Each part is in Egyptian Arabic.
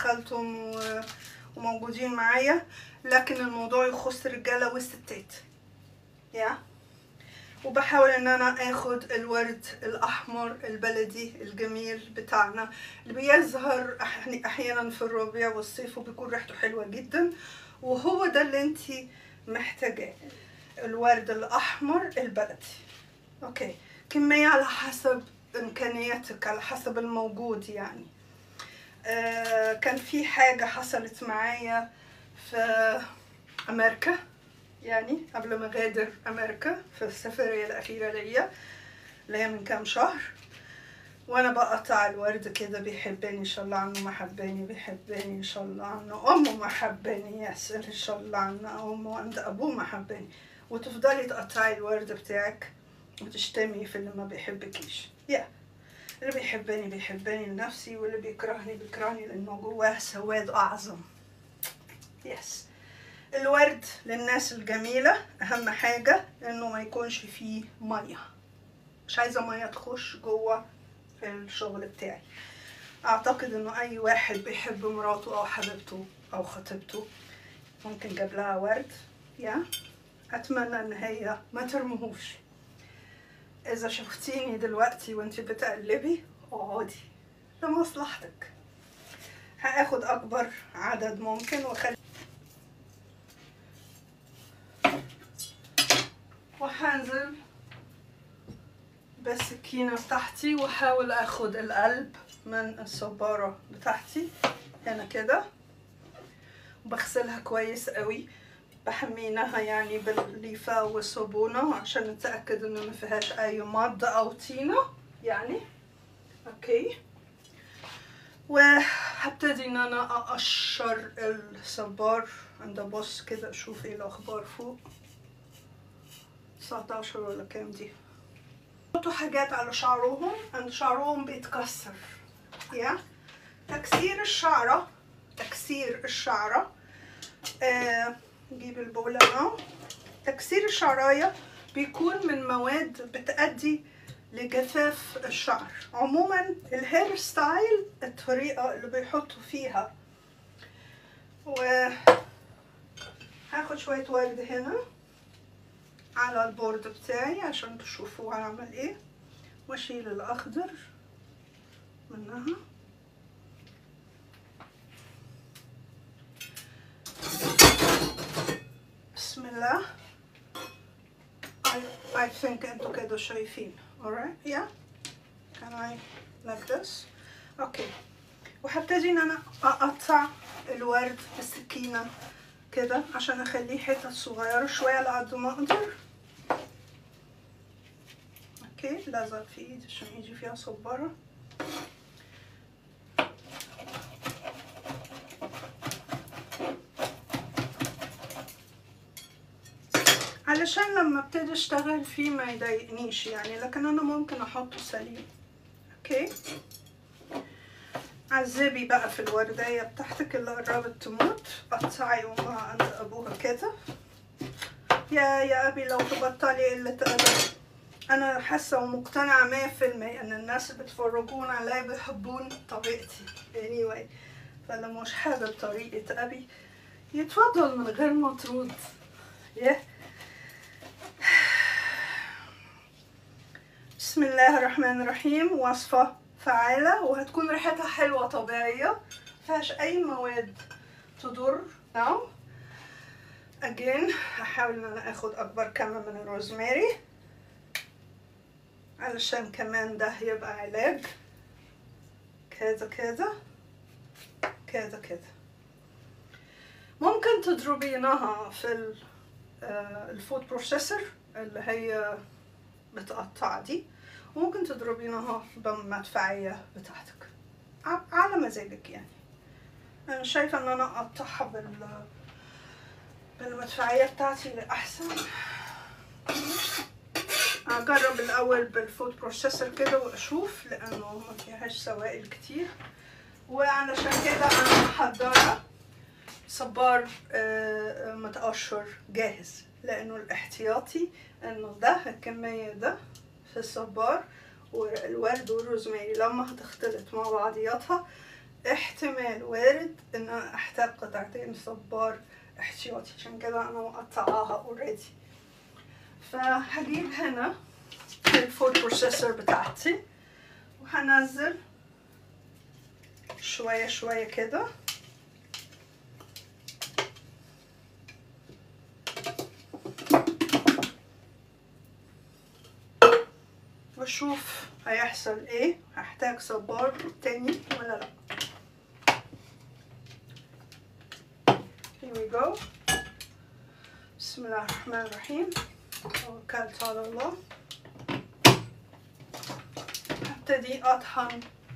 دخلتم و- وموجودين معايا لكن الموضوع يخص الرجاله والستات يا وبحاول ان انا اخد الورد الاحمر البلدي الجميل بتاعنا اللي بيظهر أح- احيانا في الربيع والصيف وبيكون ريحته حلوه جدا وهو ده اللي انت محتاجاه الورد الاحمر البلدي اوكي كميه على حسب امكانياتك على حسب الموجود يعني آه كان في حاجه حصلت معايا في امريكا يعني قبل ما غادر امريكا في السفريه الاخيره ليا اللي هي من كام شهر وانا بقطع الورد كده بيحبني ان شاء الله عنه محباني بيحبني ان شاء الله عنه امه محباني ياسر ان شاء الله عنه امه عند ابوه محباني وتفضلي تقطعي الورد بتاعك وتشتمي في اللي ما بيحبكيش يا اللي بيحبني بيحبني لنفسي واللي بيكرهني بيكرهني لانه جواه سواد اعظم يس الورد للناس الجميلة أهم حاجة إنه ما يكونش فيه مية مش عايزة مية تخش جوه الشغل بتاعي أعتقد إنه أي واحد بيحب مراته أو حبيبته أو خطيبته ممكن جاب لها ورد يا أتمنى إن هي ما ترمهوش إذا شفتيني دلوقتي وأنت بتقلبي اقعدي لمصلحتك هاخد أكبر عدد ممكن وأخلي وهنزل بالسكينة بتاعتي واحاول اخد القلب من الصبارة بتاعتي هنا كده وبغسلها كويس قوي بحمينها يعني بالليفة والصابونة عشان نتأكد انه ما فيهاش اي مض او طينة يعني اوكي وهبتدي ان انا اقشر الصبار عند ابص كده اشوف ايه الاخبار فوق 19 ولا كام دي يحطوا حاجات على شعرهم ان شعرهم بيتكسر يا تكسير الشعرة تكسير الشعرة آه نجيب البولة اهو تكسير الشعراية بيكون من مواد بتأدي لجفاف الشعر عموما الهير ستايل الطريقة اللي بيحطوا فيها و هاخد شوية ورد هنا على البورد بتاعي عشان تشوفوا هعمل ايه واشيل الاخضر منها بسم الله I, I think انتوا كده شايفين alright yeah can I like this okay وهبتدي ان انا اقطع الورد بالسكينه كده عشان اخليه حتت صغيره شويه على قد ما اقدر اوكي لازق في ايدي عشان ايدي فيها صباره علشان لما ابتدي اشتغل فيه ما يضايقنيش يعني لكن انا ممكن احطه سليم اوكي عذبي بقى في الوردية بتاعتك اللي قربت تموت قطعي امها عند ابوها كده يا يا ابي لو تبطلي قلة ادب انا حاسة ومقتنعة مية في المية ان الناس اللي بيتفرجون عليا بيحبون طريقتي anyway فانا مش حابب طريقة ابي يتفضل من غير ما ترد yeah. بسم الله الرحمن الرحيم وصفة فعالة وهتكون ريحتها حلوة طبيعية مفيهاش أي مواد تضر now again هحاول إن أنا آخد أكبر كم من الروزماري علشان كمان ده يبقى علاج كذا كذا كذا كذا ممكن تضربينها في ال- آه، الفود بروسيسور اللي هي بتقطع دي وممكن تضربينها بالمدفعية بتاعتك ع- على مزاجك يعني أنا شايفة إن أنا أقطعها بال بالمدفعية بتاعتي لأحسن أجرب الأول بالفود بروسيسور كده وأشوف لأنه ما فيهاش سوائل كتير وعلشان كده أنا محضرة صبار آه، متقشر جاهز لأنه الاحتياطي إنه ده الكمية ده في الصبار والورد والروزماري لما هتختلط مع بعضياتها احتمال وارد ان انا احتاج قطعتين صبار احتياطي عشان كده انا مقطعاها اوريدي فهجيب هنا الفود بروسيسور بتاعتي وهنزل شوية شوية كده واشوف هيحصل ايه هحتاج صبار تاني ولا لا Here we go بسم الله الرحمن الرحيم توكلت على الله هبتدي اطحن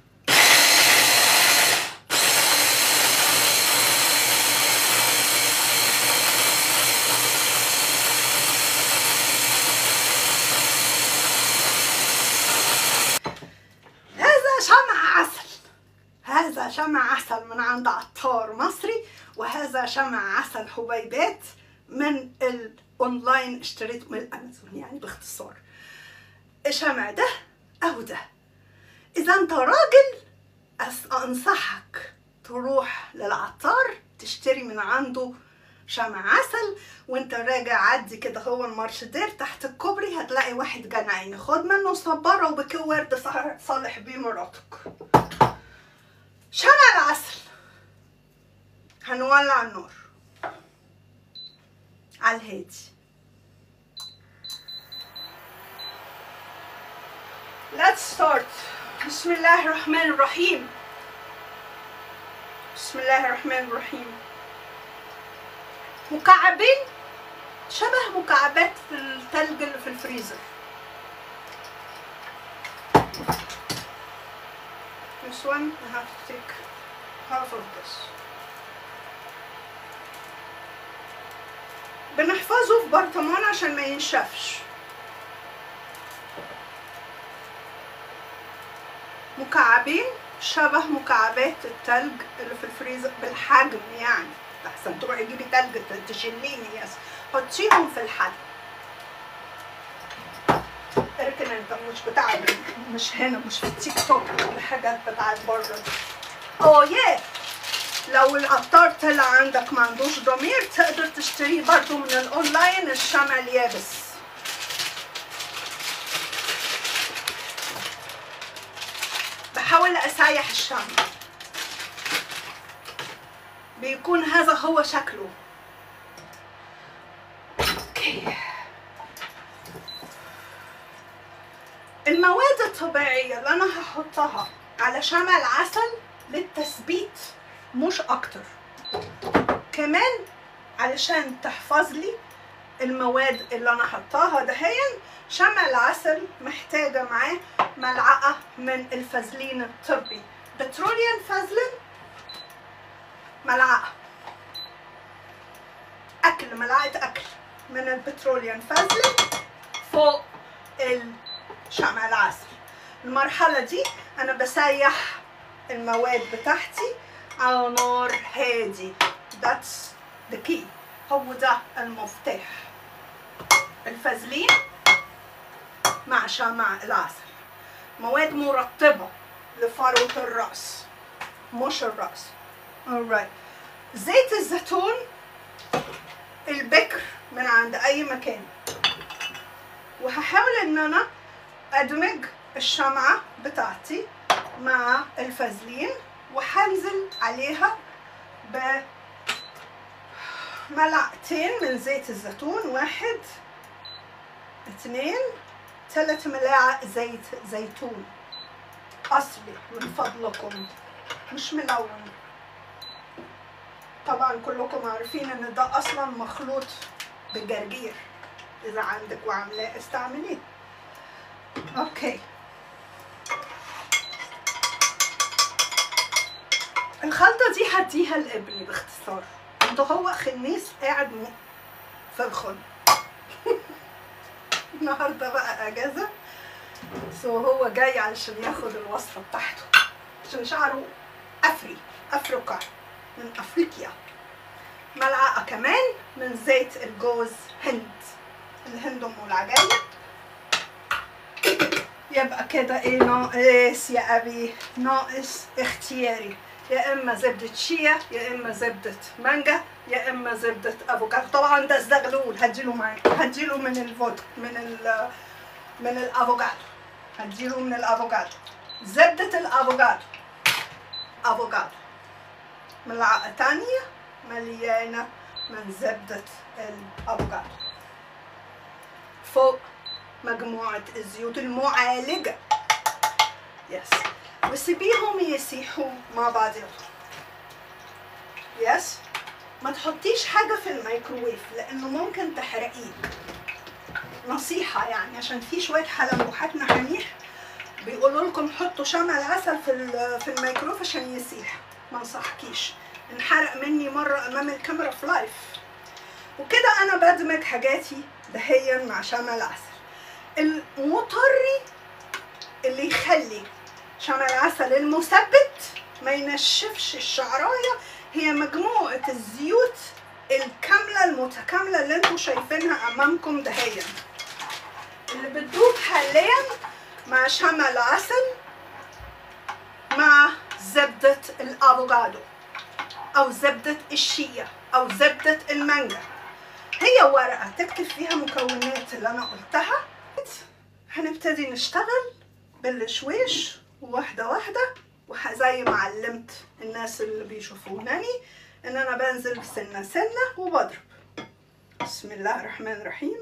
هذا شمع عسل هذا شمع عسل من عند عطار مصري وهذا شمع عسل حبيبات من الاونلاين اشتريته من الامازون يعني باختصار الشمع ده او ده اذا انت راجل أس- انصحك تروح للعطار تشتري من عنده شمع عسل وانت راجع عدي كده هو المارشدير تحت الكوبري هتلاقي واحد جنايني خد منه صبارة وبكي ورد صالح- صالح بيه مراتك شمع العسل هنولع النار على الهادي Let's start بسم الله الرحمن الرحيم بسم الله الرحمن الرحيم مكعبين شبه مكعبات الثلج اللي في الفريزر This one I have to take half of this بنحفظه في برطمان عشان ما ينشفش مكعبين شبه مكعبات التلج اللي في الفريزر بالحجم يعني احسن تروحي تجيبي تلج ت- تشليني يس حطيهم في الحل اركن انت مش بتاع مش هنا مش في التيك توك الحاجات بتاعت بره دي اوه ياه لو العطار طلع عندك ما عندوش ضمير تقدر تشتريه برضو من الاونلاين الشمع اليابس بحاول اسيح الشمع بيكون هذا هو شكله اوكي المواد الطبيعية اللي أنا هحطها على شمع العسل للتثبيت مش أكتر كمان علشان تحفظ لي المواد اللي أنا حطاها دهيا شمع العسل محتاجة معاه ملعقة من الفازلين الطبي بتروليان فازلين ملعقة أكل ملعقة أكل من البتروليان فازلين فوق الشمع العسل المرحلة دي أنا بسيح المواد بتاعتي على نار هادي that's the key هو ده المفتاح الفازلين مع شمع العسل مواد مرطبة لفروة الرأس مش الرأس alright زيت الزيتون البكر من عند أي مكان وهحاول ان انا ادمج الشمعة بتاعتي مع الفازلين وهنزل عليها بملعقتين من زيت الزيتون واحد اتنين تلات ملاعق زيت زيتون اصلي من فضلكم مش ملون طبعا كلكم عارفين ان ده اصلا مخلوط بالجرجير اذا عندك وعاملاه استعمليه اوكي الخلطة دي هديها لابني باختصار ده هو خنيس قاعد م- في الخن النهارده بقى اجازة سو هو جاي علشان ياخد الوصفة بتاعته عشان شعره افري افريقا من افريقيا ملعقة كمان من زيت الجوز هند الهند ام العجايب يبقى كده ايه ناقص يا ابي ناقص اختياري يا اما زبده شيا يا اما زبده مانجا يا اما زبده افوكادو طبعا ده الزغلول هديله معايا هديله من الفود من ال من الافوكادو هديله من الافوكادو زبده الافوكادو افوكادو ملعقه تانية مليانه من زبده الافوكادو فوق مجموعه الزيوت المعالجه يس وسيبيهم يسيحوا مع بعضهم يس ما تحطيش حاجة في الميكروويف لأنه ممكن تحرقيه نصيحة يعني عشان في شوية حلموحات نحانيح بيقولوا لكم حطوا شمع العسل في ال- في الميكروويف عشان يسيح ما انصحكيش انحرق مني مرة أمام الكاميرا في لايف وكده أنا بدمج حاجاتي دهيا مع شمع العسل المطري اللي يخلي شمع العسل المثبت ما ينشفش الشعرايه هي مجموعه الزيوت الكامله المتكامله اللي انتوا شايفينها امامكم دهيا اللي بتدوب حاليا مع شمع العسل مع زبده الافوكادو او زبده الشيا او زبده المانجا هي ورقه تكتب فيها مكونات اللي انا قلتها هنبتدي نشتغل بالشويش واحدة واحدة وزي ما علمت الناس اللي بيشوفونني ان انا بنزل سنة سنة وبضرب بسم الله الرحمن الرحيم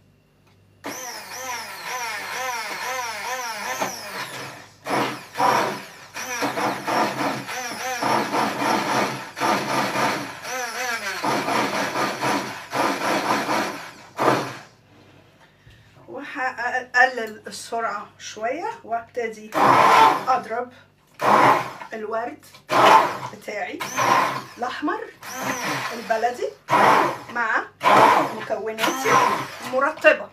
وهقلل السرعة شوية وابتدي اضرب الورد بتاعي الاحمر البلدي مع مكوناتي مرطبة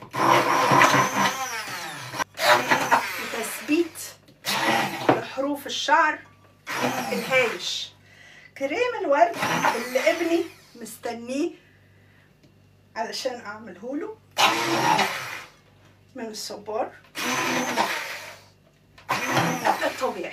لتثبيت لحروف الشعر الهايش كريم الورد اللي ابني مستنيه علشان اعمله له من الصبار الطبيعي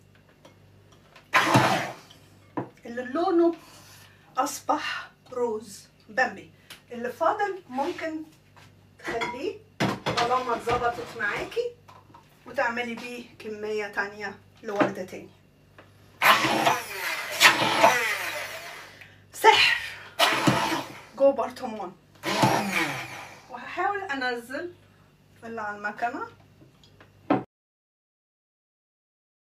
اللي لونه اصبح روز بامبي اللي فاضل ممكن تخليه طالما اتظبطت معاكي وتعملي بيه كمية تانية لوردة تاني سحر جو برطمان وهحاول انزل اللي على المكنه